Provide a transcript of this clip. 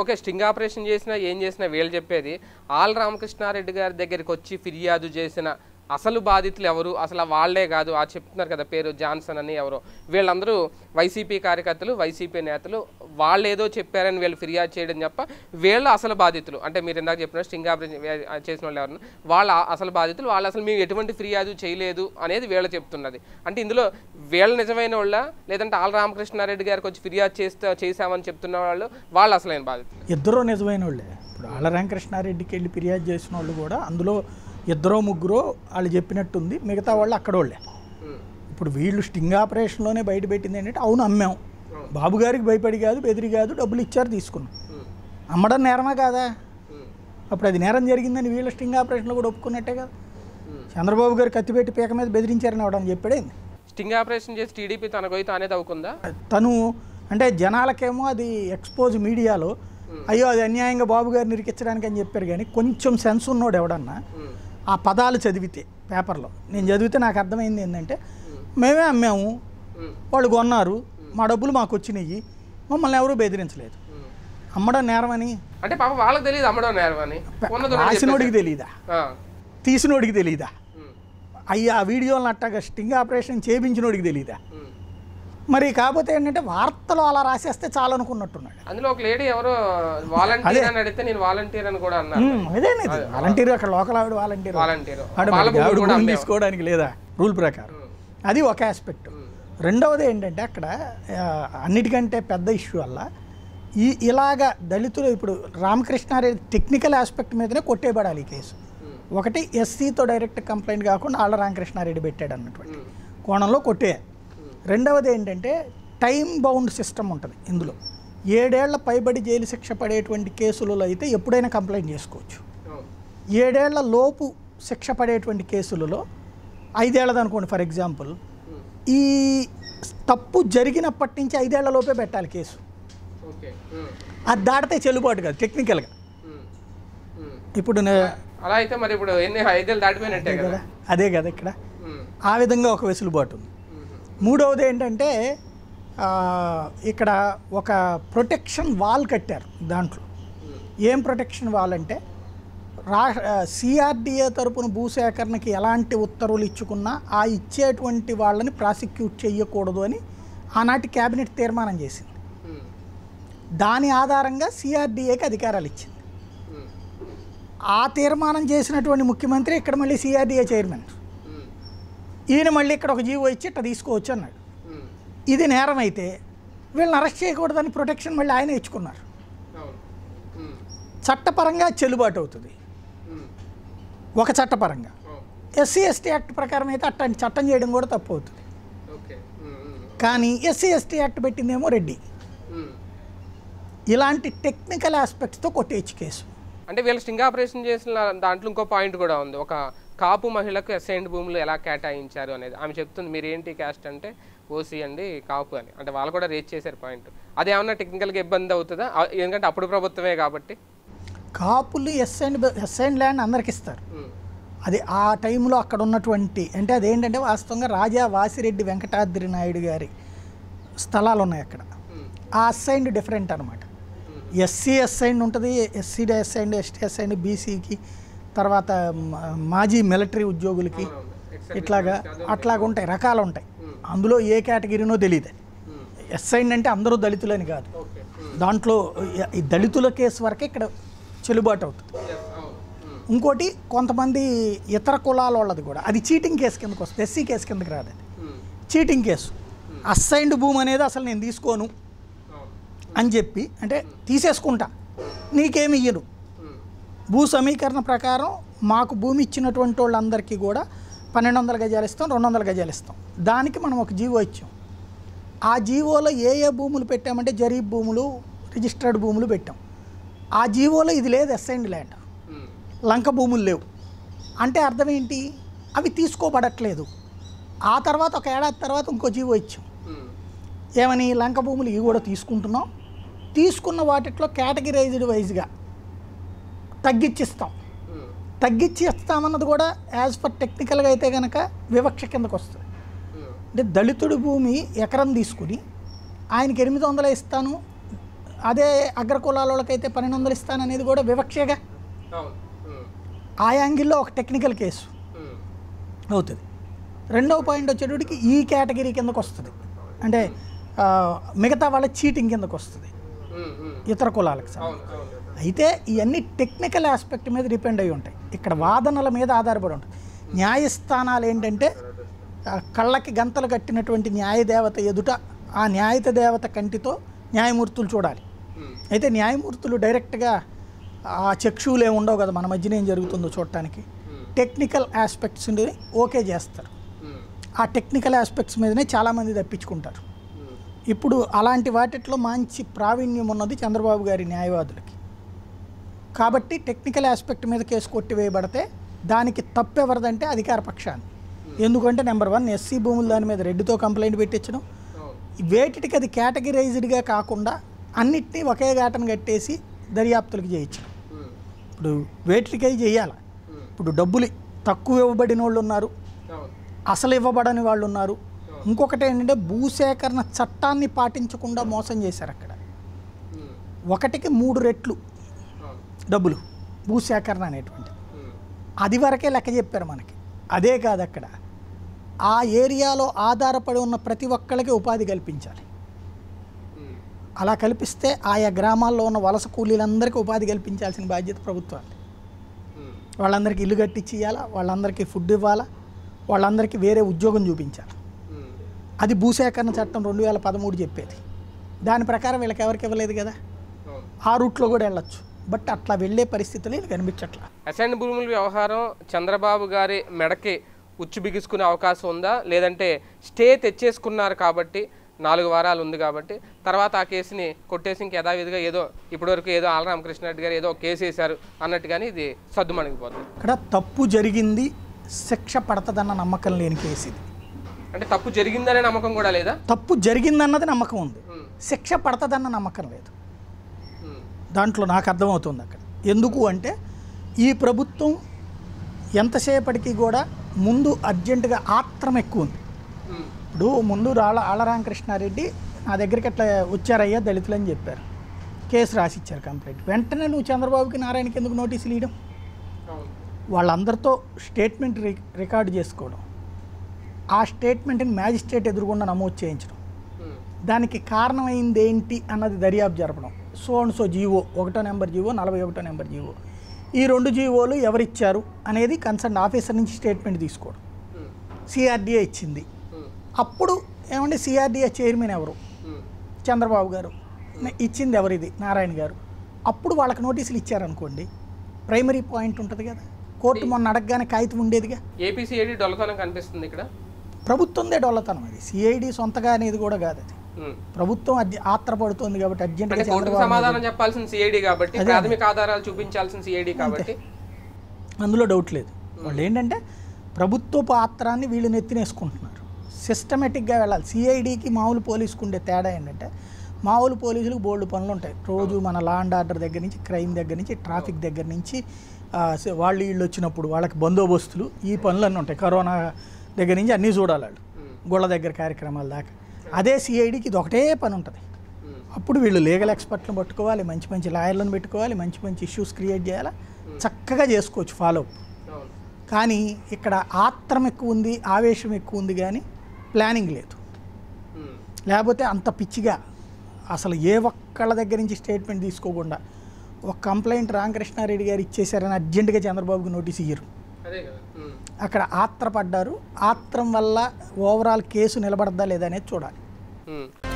Okay sting operation చేసినా ఏం చేసినా వీళ్ళు చెప్పేది ఆల్ రామకృష్ణారెడ్డి గారి దగ్గరికి వచ్చి ఫిర్యాదు చేసిన అసలు బాధితులు ఎవరు అసలు వాళ్ళే కాదు ఆ చెప్తున్నారు కదా పేరు జాన్సన్ అని ఎవరో వీళ్ళందరూ వైసీపీ కార్యకర్తలు వైసీపీ నేతలు వాళ్ళు ఏదో చెప్పారని వీళ్ళు ఫిర్యాదు చేయడం తప్ప వీళ్ళు అసలు బాధితులు అంటే మీరు ఇందాక చెప్పిన స్టింగ్ ఆపరేషన్ వే- చేసిన వాళ్ళు ఎవరు వాళ్ళ అసలు బాధితులు వాళ్ళు అసలు మేము ఎటువంటి ఫిర్యాదు చేయలేదు అనేది వీళ్ళు చెప్తున్నది అంటే ఇందులో వీళ్ళు నిజమైన వాళ్ళ లేదంటే ఆల్ రామకృష్ణారెడ్డి గారికి వచ్చి ఫిర్యాదు చేస్తా చేశామని చెప్తున్న వాళ్ళు వాళ్ళు అసలైన బాధితులు ఇద్దరూ నిజమైన వాళ్ళే ఇప్పుడు ఆళ్ళ రామకృష్ణారెడ్డికి వెళ్ళి ఫిర్యాదు చేసిన వాళ్ళు కూడా అందులో ఇద్దరో ముగ్గురో వాళ్ళు చెప్పినట్టుంది మిగతా వాళ్ళు అక్కడ వాళ్ళే ఇప్పుడు వీళ్ళు స్టింగ్ ఆపరేషన్లోనే బయట పెట్టింది ఏంటంటే అవును అమ్మాం బాబు గారికి భయపడి కాదు బెదిరి కాదు డబ్బులు ఇచ్చారు తీసుకున్నాం అమ్మడం నేరమా కాదా అప్పుడు అది నేరం జరిగిందని వీళ్ళ స్టింగ్ ఆపరేషన్లో కూడా ఒప్పుకున్నట్టే కదా చంద్రబాబు గారు కత్తిపెట్టి పీక మీద బెదిరించారని అవడం చెప్పాడేంది స్టింగ్ ఆపరేషన్ చేసి టీడీపీ తనకొయి తానే తవ్వుకుందా తను అంటే జనాలకేమో అది ఎక్స్పోజ్ మీడియాలో అయ్యో అది అన్యాయంగా బాబు గారిని ఇరికించడానికి అని చెప్పారు కానీ కొంచెం సెన్స్ ఉన్నోడు ఎవడన్నా ఆ పదాలు చదివితే పేపర్లో నేను చదివితే నాకు అర్థమైంది ఏంటంటే మేమే అమ్మాము వాళ్ళు కొన్నారు మా డబ్బులు మాకు వచ్చినాయి మమ్మల్ని ఎవరూ బెదిరించలేదు అమ్మడం నేరమని అంటే పాప వాళ్ళకి తెలియదు అమ్మడం నేరం అని ఉన్నది ఉన్నట్టు రాసినోడికి తెలియదా ఆ, తీసినోడికి తెలియదా ఉమ్, అయ్యా ఆ వీడియోలను అట్టాగా స్టింగ్ ఆపరేషన్ చేయించినోడికి తెలియదా ఉమ్. మరి కాకపోతే ఏంటంటే వార్తలు అలా రాసేస్తే చాలు అనుకున్నట్టున్నాడు అందులో ఒక లేడీ ఎవరో వాలంటీర్ అని అడిగితే నేను వాలంటీర్ అని కూడా అన్నారు ఉమ్, అదేనేది వాలంటీర్ అక్కడ లోకల్ ఆవిడ వాలంటీర్ వాలంటీర్ ఆవిడ వాళ్ళ మరి భూములు ఆవిడ కూడా భూమి అమ్మేవా? తీసుకోవడానికి లేదా రూల్ ప్రకారం అది ఒక ఆస్పెక్ట్ రెండవది ఏంటంటే అక్కడ ఆ, అన్నిటికంటే పెద్ద ఇష్యూ వల్ల ఈ ఇలాగ దళితులు ఇప్పుడు రామకృష్ణారెడ్డి టెక్నికల్ ఆస్పెక్ట్ మీదనే కొట్టేబడాలి ఈ కేసు ఒకటి ఎస్సీతో డైరెక్ట్ కంప్లైంట్ కాకుండా ఆళ్ళ రామకృష్ణారెడ్డి పెట్టాడు అన్నటువంటి కోణంలో కొట్టే రెండవది ఏంటంటే టైం బౌండ్ సిస్టమ్ ఉంటుంది ఇందులో ఏడేళ్ల పైబడి జైలు శిక్ష పడేటువంటి కేసులలో అయితే ఎప్పుడైనా కంప్లైంట్ చేసుకోవచ్చు అవును. ఏడేళ్ల లోపు శిక్ష పడేటువంటి కేసులలో ఐదేళ్లది అనుకోండి ఫర్ ఎగ్జాంపుల్ ఈ తప్పు జరిగినప్పటి నుంచి ఐదేళ్ల లోపే పెట్టాలి కేసు ఓకే ఉమ్, అది దాటితే చెల్లుబాటు కాదు టెక్నికల్గా ఉమ్, ఉమ్. ఇప్పుడు నే- అలా అయితే మరి ఇప్పుడు ఎన్ని ఐదేళ్ళు దాటిపోయినట్టే కదా కదా అదే కదా ఇక్కడ ఉమ్, ఆ విధంగా ఒక వెసులుబాటు ఉంది ఉమ్, మూడవది ఏంటంటే ఆ, ఇక్కడ ఒక ప్రొటెక్షన్ వాల్ కట్టారు దాంట్లో ఏం ప్రొటెక్షన్ వాల్ అంటే రా సిఆర్డిఏ తరపున భూసేకరణకి ఎలాంటి ఉత్తర్వులు ఇచ్చుకున్నా ఆ ఇచ్చేటువంటి వాళ్ళని ప్రాసిక్యూట్ చేయకూడదు అని ఆనాటి క్యాబినెట్ తీర్మానం చేసింది ఉమ్, దాని ఆధారంగా సిఆర్డిఏకి అధికారాలు ఇచ్చింది ఉమ్, ఆ తీర్మానం చేసినటువంటి ముఖ్యమంత్రి ఇక్కడ మళ్ళీ సిఆర్డిఏ చైర్మన్ ఉమ్, ఈయన మళ్ళీ ఇక్కడ ఒక జీవో ఇచ్చి ఇట్లా తీసుకోవచ్చు అన్నాడు ఉమ్. ఇది నేరం అయితే వీళ్ళని అరెస్ట్ చేయకూడదని ప్రొటెక్షన్ మళ్ళీ ఆయన ఇచ్చుకున్నారు అవును ఉమ్, చట్టపరంగా చెల్లుబాటు అవుతుంది ఉమ్, ఒక చట్టపరంగా అవును. ఎస్సీ ఎస్టీ యాక్ట్ ప్రకారం అయితే అట్లాంటి చట్టం చేయడం కూడా తప్పు అవుతుంది ఓకే ఉమ్, ఉమ్, కానీ ఎస్సీ ఎస్టీ యాక్ట్ పెట్టిందేమో రెడ్డి ఉమ్. ఇలాంటి టెక్నికల్ ఆస్పెక్ట్స్తో కొట్టేయచ్చు కేసు అంటే వీళ్ళు స్టింగ్ ఆపరేషన్ చేసిన దాంట్లో ఇంకో పాయింట్ కూడా ఉంది ఒక కాపు మహిళకు అసైన్డ్ భూములు ఎలా కేటాయించారు అనేది ఆమె చెప్తుంది మీరు ఏంటి క్యాస్ట్ అంటే ఓసీ అండి కాపు అని అంటే వాళ్ళు కూడా రేట్ చేశారు పాయింట్ అది ఏమన్నా టెక్నికల్గా ఇబ్బంది అవుతుందా ఆ, ఎందుకంటే అప్పుడు ప్రభుత్వమే కాబట్టి కాపులు assigned assigned land అందరికి ఇస్తారు ఉమ్, అది ఆ టైంలో అక్కడ ఉన్నటువంటి అంటే అదేంటంటే వాస్తవంగా రాజా వాసిరెడ్డి వెంకటాద్రి నాయుడు గారి స్థలాలు ఉన్నాయి అక్కడ ఉమ్, ఆ అసైన్డ్ డిఫరెంట్ అనమాట ఎస్సీ అసైన్డ్ ఉంటుంది ఎస్సీ అసైన్డ్ ఎస్టీ అసైన్డ్ బీసీకి తర్వాత మ- మాజీ మిలిటరీ ఉద్యోగులకి అవునవును. Except ఇట్లాగా అట్లాగా ఉంటాయి రకాలు ఉంటాయి అందులో ఏ కేటగిరీనో తెలియదు ఉమ్, ఎస్ఐండ్ అంటే అందరూ దళితులని కాదు ఓకే ఉమ్, దాంట్లో ఈ దళితుల కేసు వరకే ఇక్కడ చెల్లుబాటు అవుతుంది yes, అవును ఉమ్, ఇంకోటి కొంతమంది ఇతర కులాల వాళ్ళది కూడా అది చీటింగ్ కేసు కిందకు వస్తుంది ఎస్సీ కేసు కిందకి రాదు అది ఉమ్, చీటింగ్ కేసు అసైన్డ్ భూమి అనేది అసలు నేను తీసుకోను అవును అని చెప్పి అంటే తీసేసుకుంటా నీకేమి ఇయ్యను ఉమ్, భూ సమీకరణ ప్రకారం మాకు భూమి ఇచ్చినటువంటి వాళ్ళందరికీ కూడా పన్నెండు వందల గజాలు ఇస్తాం రెండు వందల గజాలు ఇస్తాం దానికి మనం ఒక జీవో ఇచ్చాం ఆ జీవోలో ఏ ఏ భూములు పెట్టామంటే జరీబ్ భూములు రిజిస్టర్డ్ భూములు పెట్టాం ఆ జీవోలో ఇది లేదు అసైన్డ్ ల్యాండ్ ఉమ్, లంక భూములు లేవు అంటే అర్థం ఏంటి అవి తీసుకోబడట్లేదు ఆ తర్వాత ఒక ఏడాది తర్వాత ఇంకో జీవో ఇచ్చాం ఉమ్, ఏమని లంక భూములు ఇవి కూడా తీసుకుంటున్నాం తీసుకున్న వాటిట్లో కేటగిరైజ్డ్ వైజ్గా తగ్గించిస్తాం ఉమ్, తగ్గించి ఇస్తామన్నది కూడా యాజ్ పర్ టెక్నికల్గా అయితే కనుక వివక్ష కిందకు వస్తుంది ఉమ్, అంటే దళితుడి భూమి ఎకరం తీసుకుని ఆయనకి ఎనిమిది వందలు ఇస్తాను అదే అగ్రకులాల వాళ్ళకైతే పన్నెండు వందలు ఇస్తాననేది కూడా వివక్షగా అవును ఉమ్, ఆ యాంగిల్లో ఒక టెక్నికల్ కేసు ఉమ్, అవుతుంది రెండవ పాయింట్ వచ్చేటప్పటికి ఈ కేటగిరీ కిందకు వస్తుంది అంటే ఆ, మిగతా వాళ్ళ చీటింగ్ కిందకు వస్తుంది ఉమ్, ఉమ్, ఇతర కులాలకు సంబంధించి అవును అవును అయితే ఇవన్నీ టెక్నికల్ ఆస్పెక్ట్ మీద డిపెండ్ అయి ఉంటాయి ఇక్కడ వాదనల మీద ఆధారపడి ఉంటుంది న్యాయస్థానాలు ఏంటంటే ఆ కళ్ళకి గంతలు కట్టినటువంటి న్యాయదేవత ఎదుట ఆ న్యాయత దేవత కంటితో న్యాయమూర్తులు చూడాలి ఉమ్, అయితే న్యాయమూర్తులు డైరెక్ట్గా ఆ చక్షువులు ఏమి ఉండవు కదా మన మధ్యన ఏం జరుగుతుందో చూడటానికి ఉమ్, టెక్నికల్ ఆస్పెక్ట్స్ ఓకే చేస్తారు ఉమ్, ఆ టెక్నికల్ ఆస్పెక్ట్స్ మీదనే చాలామంది తప్పించుకుంటారు ఉమ్, ఇప్పుడు అలాంటి వాటిట్లో మంచి ప్రావీణ్యం ఉన్నది చంద్రబాబు గారి న్యాయవాదులకి కాబట్టి టెక్నికల్ ఆస్పెక్ట్ మీద కేసు కొట్టివేయబడితే దానికి తప్పు ఎవరిదంటే అధికార పక్షాన్ని ఎందుకంటే నెంబర్ వన్ ఎస్సీ భూముల దాని మీద రెడ్డితో కంప్లైంట్ పెట్టించడం అవును వేటికి అది కేటగిరైజ్డ్గా కాకుండా అన్నిటినీ ఒకే ఘాటను కట్టేసి దర్యాప్తులకు చేయించడం ఉమ్, ఇప్పుడు వేటికై చేయాలి ఉమ్, ఇప్పుడు డబ్బులు తక్కువ ఇవ్వబడిన వాళ్ళు ఉన్నారు అవును అసలు ఇవ్వబడని వాళ్ళు ఉన్నారు ఇంకొకటి ఏంటంటే భూసేకరణ చట్టాన్ని పాటించకుండా మోసం చేశారు అక్కడ ఉమ్, ఒకటికి మూడు రెట్లు అవును డబ్బులు భూసేకరణ అనేటువంటిది ఉమ్, అది వరకే లెక్క చెప్పారు మనకి అదే కాదు అక్కడ ఆ ఏరియాలో ఆధారపడి ఉన్న ప్రతి ఒక్కళ్ళకి ఉపాధి కల్పించాలి ఉమ్, అలా కల్పిస్తే ఆయా గ్రామాల్లో ఉన్న వలస కూలీలందరికీ ఉపాధి కల్పించాల్సిన బాధ్యత ప్రభుత్వాన్ని ఉమ్, వాళ్ళందరికీ ఇల్లు కట్టించి ఇవ్వాలా వాళ్ళందరికీ ఫుడ్ ఇవ్వాలా వాళ్ళందరికీ వేరే ఉద్యోగం చూపించాలి ఉమ్, అది భూసేకరణ చట్టం రెండు వేల పదమూడు చెప్పేది దాని ప్రకారం వీళ్ళకి ఎవరికి ఇవ్వలేదు కదా అవును ఆ రూట్లో కూడా వెళ్ళొచ్చు బట్ అట్లా వెళ్ళే పరిస్థితులు వీళ్ళకి కనిపించట్లా అసైన్ భూముల వ్యవహారం చంద్రబాబు గారి మెడకి ఉచ్చు బిగుసుకునే అవకాశం ఉందా లేదంటే స్టే తెచ్చేసుకున్నారు కాబట్టి నాలుగు వారాలు ఉంది కాబట్టి తర్వాత ఆ కేసుని కొట్టేసి ఇంక యథావిధిగా ఏదో ఇప్పటివరకు ఏదో ఆల రామకృష్ణారెడ్డి గారు ఏదో ఒక కేసు వేశారు అన్నట్టుగానే ఇది సద్దుమణిగిపోతుంది ఇక్కడ తప్పు జరిగింది శిక్ష పడతదన్న నమ్మకం లేని కేసు ఇది అంటే తప్పు జరిగిందనే నమ్మకం కూడా లేదా తప్పు జరిగిందన్నది నమ్మకం ఉంది ఉమ్, శిక్ష పడతదన్న నమ్మకం లేదు ఉమ్, దాంట్లో నాకు అర్థమవుతుంది అక్కడ ఎందుకు అంటే ఈ ప్రభుత్వం ఎంతసేపటికి కూడా ముందు అర్జెంటుగా ఆత్రం ఎక్కువ ఉంది ఉమ్, ఇప్పుడు ముందు రాళ్ళ ఆళ్ళరామకృష్ణారెడ్డి నా దగ్గరికి అట్లా వచ్చారయ్యా దళితులు అని చెప్పారు కేసు రాసిచ్చారు కంప్లైంట్ వెంటనే నువ్వు చంద్రబాబుకి నారాయణకి ఎందుకు నోటీసులు ఇవ్వడం అవును వాళ్ళందరితో స్టేట్మెంట్ రి రికార్డు చేసుకోవడం ఆ స్టేట్మెంట్ని మ్యాజిస్ట్రేట్ ఎదురుగుండా నమోదు చేయించడం ఉమ్, దానికి కారణమైంది ఏంటి అన్నది దర్యాప్తు జరపడం సో అండ్ సో జీవో ఒకటో నెంబర్ జీవో నలభై ఒకటో నెంబర్ జీవో ఈ రెండు జీవోలు ఎవరిచ్చారు అనేది కన్సర్న్ ఆఫీసర్ నుంచి స్టేట్మెంట్ తీసుకోవడం ఉమ్, సిఆర్డీఏ ఇచ్చింది ఉమ్, అప్పుడు ఏమంటే సిఆర్డీఏ చైర్మన్ ఎవరు ఉమ్, చంద్రబాబు గారు నే- ఇచ్చింది ఎవరిది నారాయణ గారు అప్పుడు వాళ్ళకి నోటీసులు ఇచ్చారనుకోండి ప్రైమరీ పాయింట్ ఉంటుంది కదా కోర్టు మొన్న అడగగానే కాగితం ఉండేదిగా ఏపీసీఐడి డొల్లతనం కనిపిస్తుంది ఇక్కడ ప్రభుత్వందే డొల్లతనం అది సిఐడి సొంతగా అనేది కూడా కాదు అది ఉమ్. ప్రభుత్వం అర్జె ఆత్రపడుతోంది కాబట్టి అర్జెంటుగా అంటే కోర్టుకు చంద్రబాబు సమాధానం చెప్పాల్సిన సిఐడి కాబట్టి ప్రాథమిక ఆధారాలు చూపించాల్సిన సిఐడి కాబట్టి అందులో డౌట్ లేదు వాళ్ళు ఏంటంటే ప్రభుత్వ పాత్రాన్ని వీళ్ళు నెత్తినేసుకుంటున్నారు సిస్టమేటిక్గా వెళ్ళాలి సిఐడికి మామూలు పోలీసుకు ఉండే తేడా ఏంటంటే మామూలు పోలీసులకు బోల్డ్ పనులు ఉంటాయి రోజు మన లా అండ్ ఆర్డర్ దగ్గర నుంచి క్రైమ్ దగ్గర నుంచి ట్రాఫిక్ దగ్గర నుంచి ఆ, స- వాళ్ళు వీళ్ళు వచ్చినప్పుడు వాళ్ళకి బందోబస్తులు ఈ పనులన్నీ ఉంటాయి కరోనా దగ్గర నుంచి అన్నీ చూడాలి వాళ్ళు ఉమ్, గోళ్ళ దగ్గర కార్యక్రమాల దాకా అదే సిఐడికి ఇది ఒకటే పని ఉంటుంది ఉమ్, అప్పుడు వీళ్ళు లీగల్ ఎక్స్పర్ట్లను పట్టుకోవాలి మంచి మంచి లాయర్లను పెట్టుకోవాలి మంచి మంచి ఇష్యూస్ క్రియేట్ చేయాలి చక్కగా చేసుకోవచ్చు ఫాలో అవును కానీ ఇక్కడ ఆత్రం ఎక్కువ ఉంది ఆవేశం ఎక్కువ ఉంది కానీ ప్లానింగ్ లేదు ఉమ్, లేకపోతే అంత పిచ్చిగా అసలు ఏ ఒక్కళ్ళ దగ్గర నుంచి స్టేట్మెంట్ తీసుకోకుండా ఒక కంప్లైంట్ రామకృష్ణారెడ్డి గారు ఇచ్చేశారని అర్జెంటుగా చంద్రబాబుకి నోటీస్ ఇయ్యరు అదే కదా ఉమ్, అక్కడ ఆత్రపడ్డారు ఆత్రం వల్ల ఓవరాల్ కేసు నిలబడద్దా లేదా అనేది చూడాలి ఉమ్.